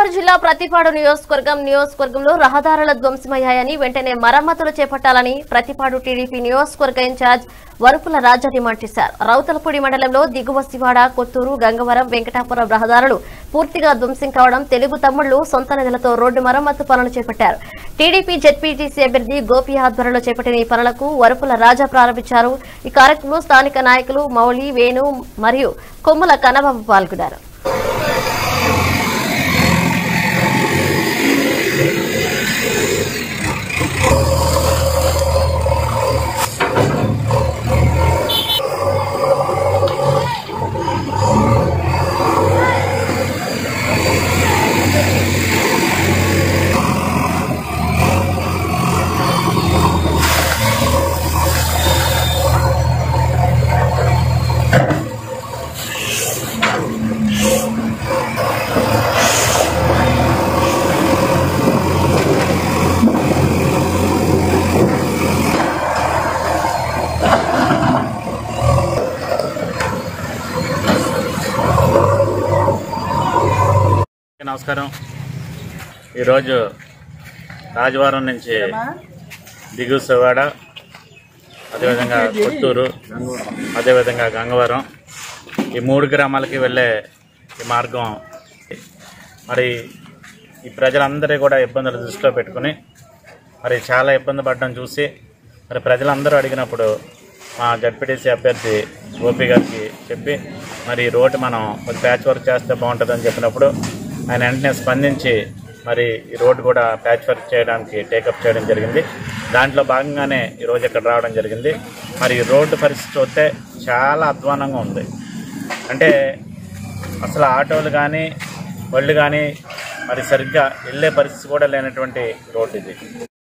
గోదావరి జిల్లా ప్రతిపాడు నియోజకవర్గం నియోజకవర్గంలో రహదారుల ధ్వంసమయ్యాయని వెంటనే మరమ్మతులు చేపట్టాలని ప్రతిపాడు టీడీపీ నియోజకవర్గ ఇన్ఛార్జ్ వరుపుల రాజా డిమాండ్ చేశారు రౌతలపూడి మండలంలో దిగువ శివాడ కొత్తూరు గంగవరం వెంకటాపురం రహదారులు పూర్తిగా ధ్వంసం కావడం తెలుగు తమ్ముళ్లు సొంత నిధులతో రోడ్డు మరమ్మతు పనులు చేపట్టారు టీడీపీ జెడ్పీటీసీ అభ్యర్థి గోపి ఆధ్వర్యంలో చేపట్టిన ఈ పనులకు వరుపుల రాజా ప్రారంభించారు ఈ కార్యక్రమంలో స్థానిక నాయకులు మౌలి వేణు మరియు కొమ్ముల కన్నబాబు పాల్గొన్నారు నమస్కారం ఈరోజు రాజవారం నుంచి దిగువ శివాడ అదేవిధంగా కొత్తూరు అదేవిధంగా గంగవరం ఈ మూడు గ్రామాలకి వెళ్ళే ఈ మార్గం మరి ఈ ప్రజలందరూ కూడా ఇబ్బందులు దృష్టిలో పెట్టుకుని మరి చాలా ఇబ్బంది పడడం చూసి మరి ప్రజలందరూ అడిగినప్పుడు మా జడ్పీటీసీ అభ్యర్థి గోపి గారికి చెప్పి మరి ఈ రోడ్డు మనం ఒక ప్యాచ్ వర్క్ చేస్తే బాగుంటుందని చెప్పినప్పుడు ఆయన వెంటనే స్పందించి మరి ఈ రోడ్డు కూడా ప్యాచ్ వర్క్ చేయడానికి టేకప్ చేయడం జరిగింది దాంట్లో భాగంగానే ఈరోజు ఇక్కడ రావడం జరిగింది మరి ఈ రోడ్డు పరిస్థితి చూస్తే చాలా అధ్వానంగా ఉంది అంటే అసలు ఆటోలు కానీ బళ్ళు కానీ మరి సరిగ్గా వెళ్ళే పరిస్థితి కూడా లేనటువంటి రోడ్డు ఇది